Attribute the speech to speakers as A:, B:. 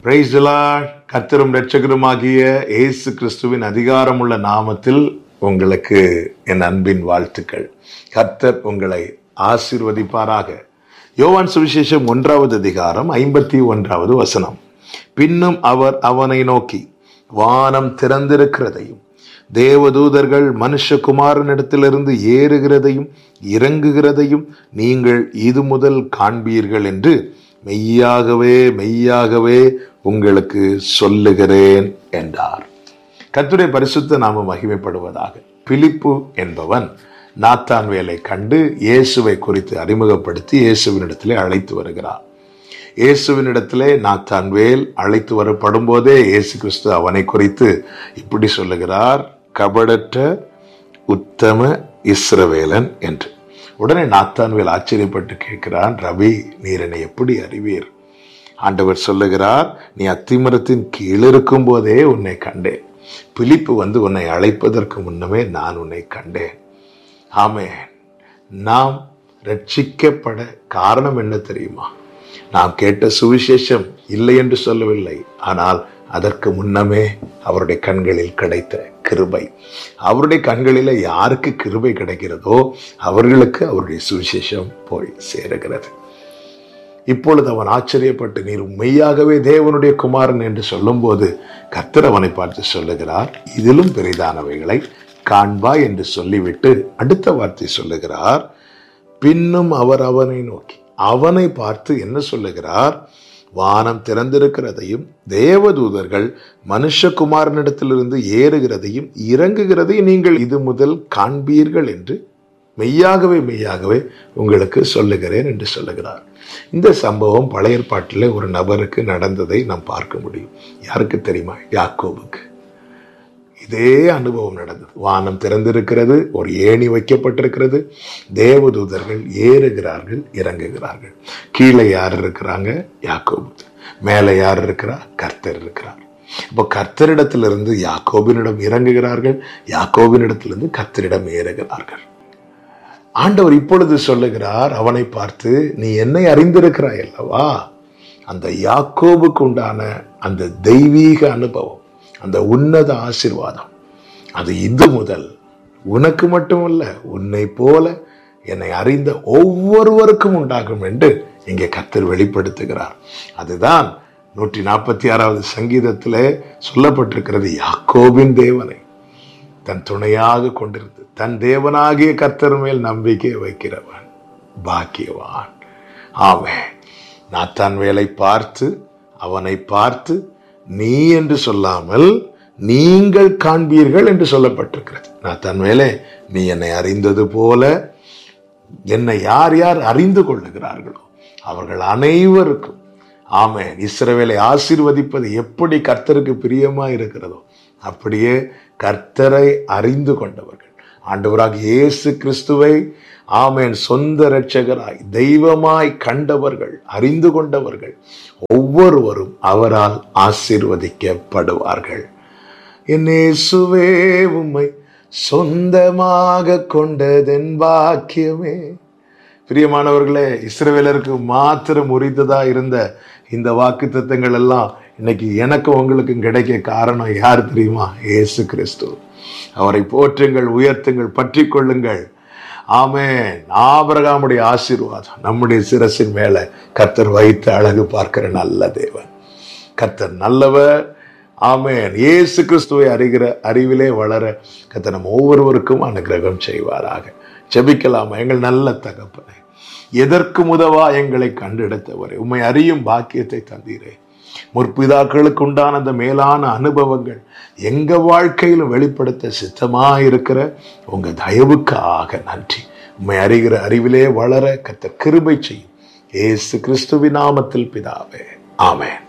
A: price கர்த்தரும் இரட்சகருமாகிய இயேசு கிறிஸ்துவின் அதிகாரமுள்ள நாமத்தில் உங்களுக்கு என் அன்பின் வாழ்த்துக்கள் கர்த்தர் உங்களை ஆசீர்வதிப்பாராக யோவான் சுவிசேஷம் ஒன்றாவது அதிகாரம் ஐம்பத்தி ஒன்றாவது வசனம் பின்னும் அவர் அவனை நோக்கி வானம் திறந்திருக்கிறதையும் தேவதூதர்கள் மனுஷகுமாரனிடத்திலிருந்து ஏறுகிறதையும் இறங்குகிறதையும் நீங்கள் இது முதல் காண்பீர்கள் என்று மெய்யாகவே மெய்யாகவே உங்களுக்கு சொல்லுகிறேன் என்றார் கர்த்தருடைய பரிசுத்த நாம மகிமைப்படுவதாக பிலிப்பு என்பவன் நாத்தான் வேலை கண்டு இயேசுவை குறித்து அறிமுகப்படுத்தி இயேசுவினிடத்திலே அழைத்து வருகிறார் இயேசுவினிடத்திலே நாத்தான் வேல் அழைத்து வரப்படும் போதே இயேசு கிறிஸ்து அவனை குறித்து இப்படி சொல்லுகிறார் கபடற்ற உத்தம இஸ்ரவேலன் என்று உடனே நாத்தான்வேல் ஆச்சரியப்பட்டு கேட்கிறான் ரவி நீர் என்னை எப்படி அறிவீர் ஆண்டவர் சொல்லுகிறார் நீ அத்திமரத்தின் கீழ் இருக்கும் போதே உன்னை கண்டேன் பிலிப்பு வந்து உன்னை அழைப்பதற்கு முன்னமே நான் உன்னை கண்டேன் ஆமே நாம் ரட்சிக்கப்பட காரணம் என்ன தெரியுமா நாம் கேட்ட சுவிசேஷம் இல்லை என்று சொல்லவில்லை ஆனால் அதற்கு முன்னமே அவருடைய கண்களில் கிடைத்த கிருபை அவருடைய கண்களில் யாருக்கு கிருபை கிடைக்கிறதோ அவர்களுக்கு அவருடைய சுவிசேஷம் போய் சேருகிறது இப்பொழுது அவன் ஆச்சரியப்பட்டு நீர் மெய்யாகவே தேவனுடைய குமாரன் என்று சொல்லும்போது கர்த்தர் அவனை பார்த்து சொல்லுகிறார் இதிலும் பெரிதானவைகளை காண்பா என்று சொல்லிவிட்டு அடுத்த வார்த்தை சொல்லுகிறார் பின்னும் அவர் அவனை நோக்கி அவனை பார்த்து என்ன சொல்லுகிறார் வானம் திறந்திருக்கிறதையும் தேவதூதர்கள் மனுஷகுமாரனிடத்திலிருந்து ஏறுகிறதையும் இறங்குகிறதையும் நீங்கள் இது முதல் காண்பீர்கள் என்று மெய்யாகவே மெய்யாகவே உங்களுக்கு சொல்லுகிறேன் என்று சொல்லுகிறார் இந்த சம்பவம் பழைய ஏற்பாட்டில் ஒரு நபருக்கு நடந்ததை நாம் பார்க்க முடியும் யாருக்கு தெரியுமா யாக்கோபுக்கு இதே அனுபவம் நடந்தது வானம் திறந்திருக்கிறது ஒரு ஏணி வைக்கப்பட்டிருக்கிறது தேவதூதர்கள் ஏறுகிறார்கள் இறங்குகிறார்கள் கீழே யார் இருக்கிறாங்க யாக்கோபு மேலே யார் இருக்கிறா கர்த்தர் இருக்கிறார் இப்போ கர்த்தரிடத்திலிருந்து யாக்கோபினிடம் இறங்குகிறார்கள் யாக்கோபினிடத்திலிருந்து கர்த்தரிடம் ஏறுகிறார்கள் ஆண்டவர் இப்பொழுது சொல்லுகிறார் அவனை பார்த்து நீ என்னை அறிந்திருக்கிறாய் அல்லவா அந்த யாக்கோபுக்கு உண்டான அந்த தெய்வீக அனுபவம் அந்த உன்னத ஆசிர்வாதம் அது இது முதல் உனக்கு மட்டுமல்ல உன்னை போல என்னை அறிந்த ஒவ்வொருவருக்கும் உண்டாகும் என்று இங்கே கத்தர் வெளிப்படுத்துகிறார் அதுதான் நூற்றி நாற்பத்தி ஆறாவது சங்கீதத்தில் சொல்லப்பட்டிருக்கிறது யாக்கோபின் தேவனை தன் துணையாக கொண்டிருந்து தன் தேவனாகிய கர்த்தர் மேல் நம்பிக்கை வைக்கிறவன் பாக்கியவான் ஆமே நாத்தான் வேலை பார்த்து அவனை பார்த்து நீ என்று சொல்லாமல் நீங்கள் காண்பீர்கள் என்று சொல்லப்பட்டிருக்கிறது நாத்தான் வேலை நீ என்னை அறிந்தது போல என்னை யார் யார் அறிந்து கொள்ளுகிறார்களோ அவர்கள் அனைவருக்கும் ஆமே இஸ்ரவேலை ஆசீர்வதிப்பது எப்படி கர்த்தருக்கு பிரியமா இருக்கிறதோ அப்படியே கர்த்தரை அறிந்து கொண்டவர்கள் ஆண்டவராக இயேசு கிறிஸ்துவை ஆமேன் சொந்த இரட்சகராய் தெய்வமாய் கண்டவர்கள் அறிந்து கொண்டவர்கள் ஒவ்வொருவரும் அவரால் ஆசீர்வதிக்கப்படுவார்கள் என் இயேசுவே உம்மை சொந்தமாக கொண்டதென் பாக்கியமே பிரியமானவர்களே இஸ்ரவேலருக்கு மாத்திரம் உரித்ததா இருந்த இந்த வாக்கு தத்தங்கள் எல்லாம் இன்னைக்கு எனக்கும் உங்களுக்கும் கிடைக்க காரணம் யார் தெரியுமா இயேசு கிறிஸ்து அவரை போற்றுங்கள் உயர்த்துங்கள் பற்றி கொள்ளுங்கள் ஆமேன் ஆபரகாமுடைய ஆசீர்வாதம் நம்முடைய சிரசின் மேல கர்த்தர் வைத்து அழகு பார்க்கிற நல்ல தேவன் கர்த்தர் நல்லவர் ஆமேன் இயேசு கிறிஸ்துவை அறிகிற அறிவிலே வளர கர்த்தர் நம்ம ஒவ்வொருவருக்கும் அனுகிரகம் செய்வாராக ஜெபிக்கலாமா எங்கள் நல்ல தகப்பனை எதற்கு உதவா எங்களை கண்டெடுத்தவரை உண்மை அறியும் பாக்கியத்தை தந்தீரே முற்பிதாக்களுக்கு உண்டான அந்த மேலான அனுபவங்கள் எங்க வாழ்க்கையிலும் வெளிப்படுத்த சித்தமா இருக்கிற உங்க தயவுக்காக நன்றி உண்மை அறிகிற அறிவிலே வளர கத்த கிருபை செய்யும் ஏசு கிறிஸ்துவின் நாமத்தில் பிதாவே ஆமேன்